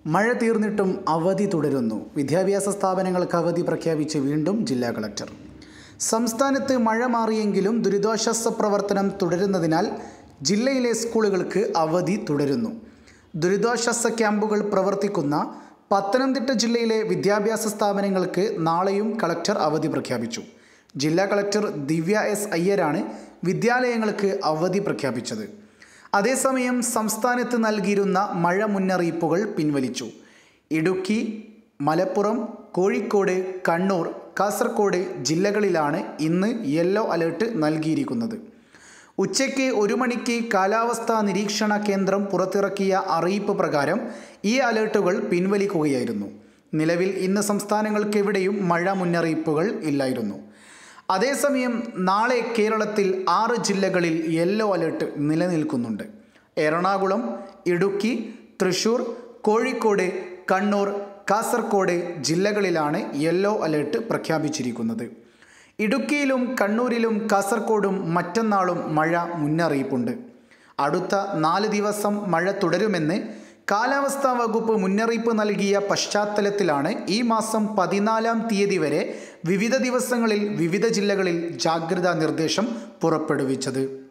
മഴ തീർന്നിട്ടും അവധി തുടരുന്നു വിദ്യാഭ്യാസ സ്ഥാപനങ്ങൾക്ക് അവധി പ്രഖ്യാപിച്ച് വീണ്ടും ജില്ലാ കളക്ടർ സംസ്ഥാനത്ത് മഴ മാറിയെങ്കിലും ദുരിതാശ്വാസ പ്രവർത്തനം തുടരുന്നതിനാൽ ജില്ലയിലെ സ്കൂളുകൾക്ക് അവധി തുടരുന്നു ദുരിതാശ്വാസ ക്യാമ്പുകൾ പ്രവർത്തിക്കുന്ന പത്തനംതിട്ട ജില്ലയിലെ വിദ്യാഭ്യാസ സ്ഥാപനങ്ങൾക്ക് നാളെയും കളക്ടർ അവധി പ്രഖ്യാപിച്ചു ജില്ലാ കളക്ടർ ദിവ്യ എസ് അയ്യരാണ് വിദ്യാലയങ്ങൾക്ക് അവധി പ്രഖ്യാപിച്ചത് അതേസമയം സംസ്ഥാനത്ത് നൽകിയിരുന്ന മഴ മുന്നറിയിപ്പുകൾ പിൻവലിച്ചു ഇടുക്കി മലപ്പുറം കോഴിക്കോട് കണ്ണൂർ കാസർഗോഡ് ജില്ലകളിലാണ് ഇന്ന് യെല്ലോ അലേർട്ട് നൽകിയിരിക്കുന്നത് ഉച്ചയ്ക്ക് ഒരു മണിക്ക് കാലാവസ്ഥാ നിരീക്ഷണ കേന്ദ്രം പുറത്തിറക്കിയ അറിയിപ്പ് പ്രകാരം ഈ അലേർട്ടുകൾ പിൻവലിക്കുകയായിരുന്നു നിലവിൽ ഇന്ന് സംസ്ഥാനങ്ങൾക്കെവിടെയും മഴ മുന്നറിയിപ്പുകൾ ഇല്ലായിരുന്നു അതേസമയം നാളെ കേരളത്തിൽ ആറ് ജില്ലകളിൽ യെല്ലോ അലേർട്ട് നിലനിൽക്കുന്നുണ്ട് എറണാകുളം ഇടുക്കി തൃശൂർ കോഴിക്കോട് കണ്ണൂർ കാസർഗോഡ് ജില്ലകളിലാണ് യെല്ലോ അലേർട്ട് പ്രഖ്യാപിച്ചിരിക്കുന്നത് ഇടുക്കിയിലും കണ്ണൂരിലും കാസർഗോഡും മറ്റന്നാളും മഴ മുന്നറിയിപ്പുണ്ട് അടുത്ത നാല് ദിവസം മഴ തുടരുമെന്ന് കാലാവസ്ഥാ വകുപ്പ് മുന്നറിയിപ്പ് നൽകിയ പശ്ചാത്തലത്തിലാണ് ഈ മാസം പതിനാലാം തീയതി വരെ വിവിധ ദിവസങ്ങളിൽ വിവിധ ജില്ലകളിൽ ജാഗ്രതാ നിർദ്ദേശം പുറപ്പെടുവിച്ചത്